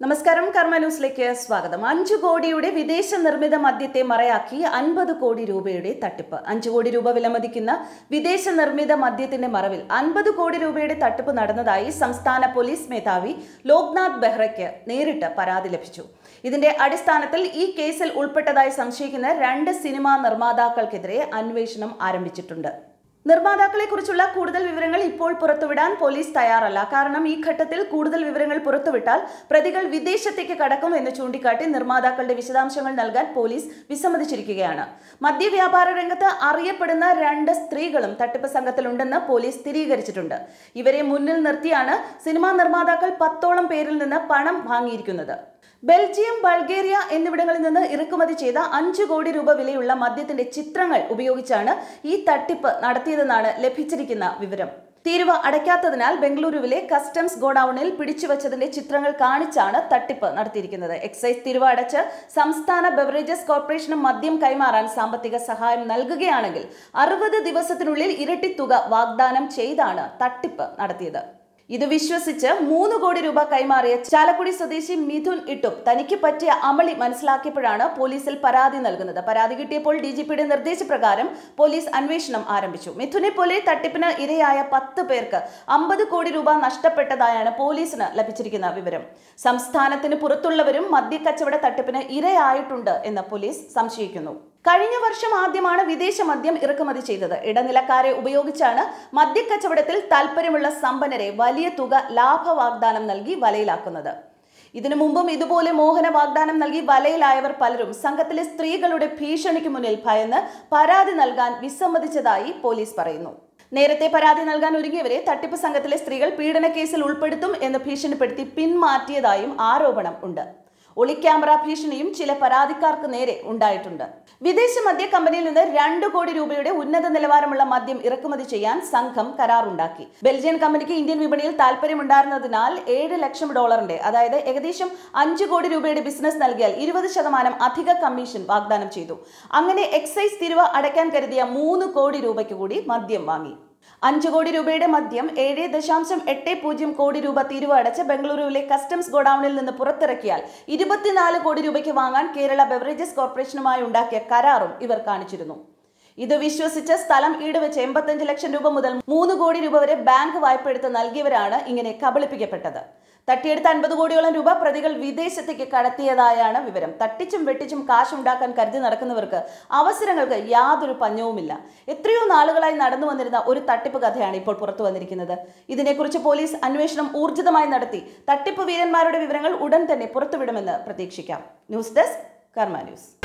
നമസ്കാരം കർമ്മ ന്യൂസിലേക്ക് സ്വാഗതം അഞ്ചു കോടിയുടെ വിദേശ നിർമ്മിത മദ്യത്തെ മറയാക്കി അൻപത് കോടി രൂപയുടെ തട്ടിപ്പ് അഞ്ചു കോടി രൂപ വിലമതിക്കുന്ന വിദേശ നിർമ്മിത മദ്യത്തിന്റെ മറവിൽ അൻപത് കോടി രൂപയുടെ തട്ടിപ്പ് നടന്നതായി സംസ്ഥാന പോലീസ് മേധാവി ലോക്നാഥ് ബെഹ്റയ്ക്ക് നേരിട്ട് പരാതി ലഭിച്ചു ഇതിന്റെ അടിസ്ഥാനത്തിൽ ഈ കേസിൽ ഉൾപ്പെട്ടതായി സംശയിക്കുന്ന രണ്ട് സിനിമാ നിർമ്മാതാക്കൾക്കെതിരെ അന്വേഷണം ആരംഭിച്ചിട്ടുണ്ട് നിർമ്മാതാക്കളെ കുറിച്ചുള്ള കൂടുതൽ വിവരങ്ങൾ ഇപ്പോൾ പുറത്തുവിടാൻ പോലീസ് തയ്യാറല്ല കാരണം ഈ ഘട്ടത്തിൽ കൂടുതൽ വിവരങ്ങൾ പുറത്തുവിട്ടാൽ പ്രതികൾ വിദേശത്തേക്ക് കടക്കും എന്ന് ചൂണ്ടിക്കാട്ടി നിർമ്മാതാക്കളുടെ വിശദാംശങ്ങൾ നൽകാൻ പോലീസ് വിസമ്മതിച്ചിരിക്കുകയാണ് മദ്യവ്യാപാര രംഗത്ത് അറിയപ്പെടുന്ന രണ്ട് സ്ത്രീകളും തട്ടിപ്പ് സംഘത്തിലുണ്ടെന്ന് പോലീസ് സ്ഥിരീകരിച്ചിട്ടുണ്ട് ഇവരെ മുന്നിൽ നിർത്തിയാണ് സിനിമാ നിർമ്മാതാക്കൾ പത്തോളം പേരിൽ നിന്ന് പണം വാങ്ങിയിരിക്കുന്നത് ബെൽജിയം ബൾഗേറിയ എന്നിവിടങ്ങളിൽ നിന്ന് ഇറക്കുമതി ചെയ്ത അഞ്ചു കോടി രൂപ വിലയുള്ള മദ്യത്തിന്റെ ചിത്രങ്ങൾ ഉപയോഗിച്ചാണ് ഈ തട്ടിപ്പ് നടത്തിയതെന്നാണ് ലഭിച്ചിരിക്കുന്ന വിവരം തീരുവ അടയ്ക്കാത്തതിനാൽ ബംഗളൂരുവിലെ കസ്റ്റംസ് ഗോഡൌണിൽ പിടിച്ചുവച്ചതിന്റെ ചിത്രങ്ങൾ കാണിച്ചാണ് തട്ടിപ്പ് നടത്തിയിരിക്കുന്നത് എക്സൈസ് തീരുവ അടച്ച് സംസ്ഥാന ബെവറേജസ് കോർപ്പറേഷന് മദ്യം കൈമാറാൻ സാമ്പത്തിക സഹായം നൽകുകയാണെങ്കിൽ അറുപത് ദിവസത്തിനുള്ളിൽ ഇരട്ടി തുക വാഗ്ദാനം ചെയ്താണ് തട്ടിപ്പ് നടത്തിയത് ഇത് വിശ്വസിച്ച് മൂന്ന് കോടി രൂപ കൈമാറിയ ചാലക്കുടി സ്വദേശി മിഥുൻ ഇട്ടും തനിക്ക് പറ്റിയ അമളി മനസ്സിലാക്കിയപ്പോഴാണ് പോലീസിൽ പരാതി നൽകുന്നത് പരാതി കിട്ടിയപ്പോൾ ഡി ജി പിയുടെ നിർദ്ദേശപ്രകാരം പോലീസ് അന്വേഷണം ആരംഭിച്ചു മിഥുനെ പോലെ തട്ടിപ്പിന് ഇരയായ പത്ത് പേർക്ക് അമ്പത് കോടി രൂപ നഷ്ടപ്പെട്ടതായാണ് പോലീസിന് ലഭിച്ചിരിക്കുന്ന വിവരം സംസ്ഥാനത്തിന് പുറത്തുള്ളവരും മദ്യക്കച്ചവട തട്ടിപ്പിന് ഇരയായിട്ടുണ്ട് എന്ന് പോലീസ് സംശയിക്കുന്നു കഴിഞ്ഞ വർഷം ആദ്യമാണ് വിദേശ മദ്യം ഇറക്കുമതി ചെയ്തത് ഇടനിലക്കാരെ ഉപയോഗിച്ചാണ് മദ്യക്കച്ചവടത്തിൽ താൽപ്പര്യമുള്ള സമ്പന്നരെ വലിയ തുക ലാഭ വാഗ്ദാനം നൽകി വലയിലാക്കുന്നത് ഇതിനു മുമ്പും ഇതുപോലെ മോഹന വാഗ്ദാനം നൽകി വലയിലായവർ പലരും സംഘത്തിലെ സ്ത്രീകളുടെ ഭീഷണിക്ക് മുന്നിൽ ഭയന്ന് പരാതി നൽകാൻ വിസമ്മതിച്ചതായി പോലീസ് പറയുന്നു നേരത്തെ പരാതി നൽകാൻ ഒരുങ്ങിയവരെ തട്ടിപ്പ് സംഘത്തിലെ സ്ത്രീകൾ പീഡന കേസിൽ ഉൾപ്പെടുത്തും എന്ന് ഭീഷണിപ്പെടുത്തി പിന്മാറ്റിയതായും ആരോപണം ഉണ്ട് ഒളിക്യാമറ ഭീഷണിയും ചില പരാതിക്കാർക്ക് നേരെ ഉണ്ടായിട്ടുണ്ട് വിദേശ മദ്യ കമ്പനിയിൽ നിന്ന് രണ്ട് കോടി രൂപയുടെ ഉന്നത നിലവാരമുള്ള മദ്യം ഇറക്കുമതി ചെയ്യാൻ സംഘം കരാറുണ്ടാക്കി ബെൽജിയൻ കമ്പനിക്ക് ഇന്ത്യൻ വിപണിയിൽ താല്പര്യമുണ്ടായിരുന്നതിനാൽ ഏഴ് ലക്ഷം ഡോളറിന്റെ അതായത് ഏകദേശം അഞ്ച് കോടി രൂപയുടെ ബിസിനസ് നൽകിയാൽ ഇരുപത് ശതമാനം അധിക കമ്മീഷൻ വാഗ്ദാനം ചെയ്തു അങ്ങനെ എക്സൈസ് തിരുവ അടയ്ക്കാൻ കരുതിയ മൂന്ന് കോടി രൂപയ്ക്ക് കൂടി മദ്യം വാങ്ങി അഞ്ചു കോടി രൂപയുടെ മദ്യം ഏഴ് ദശാംശം എട്ട് പൂജ്യം കോടി രൂപ തീരുവ അടച്ച് ബംഗളൂരുവിലെ കസ്റ്റംസ് ഗോഡൌണിൽ നിന്ന് പുറത്തിറക്കിയാൽ ഇരുപത്തിനാല് കോടി രൂപയ്ക്ക് വാങ്ങാൻ കേരള ബെവറേജസ് കോർപ്പറേഷനുമായി ഉണ്ടാക്കിയ കരാറും ഇവർ കാണിച്ചിരുന്നു ഇത് വിശ്വസിച്ച് സ്ഥലം ഈടുവെച്ച് എൺപത്തഞ്ച് ലക്ഷം രൂപ മുതൽ മൂന്ന് കോടി രൂപ വരെ ബാങ്ക് വായ്പ എടുത്ത് നൽകിയവരാണ് ഇങ്ങനെ കബളിപ്പിക്കപ്പെട്ടത് തട്ടിയെടുത്ത അൻപത് കോടിയോളം രൂപ പ്രതികൾ വിദേശത്തേക്ക് കടത്തിയതായാണ് വിവരം തട്ടിച്ചും വെട്ടിച്ചും കാശുണ്ടാക്കാൻ കരുതി നടക്കുന്നവർക്ക് അവസരങ്ങൾക്ക് യാതൊരു പഞ്ഞവുമില്ല എത്രയോ നാളുകളായി നടന്നു വന്നിരുന്ന ഒരു തട്ടിപ്പ് കഥയാണ് ഇപ്പോൾ പുറത്തു വന്നിരിക്കുന്നത് ഇതിനെക്കുറിച്ച് പോലീസ് അന്വേഷണം ഊർജിതമായി നടത്തി തട്ടിപ്പ് വീരന്മാരുടെ വിവരങ്ങൾ ഉടൻ തന്നെ പുറത്തുവിടുമെന്ന് പ്രതീക്ഷിക്കാം ന്യൂസ് ഡെസ്ക് കർമ്മ ന്യൂസ്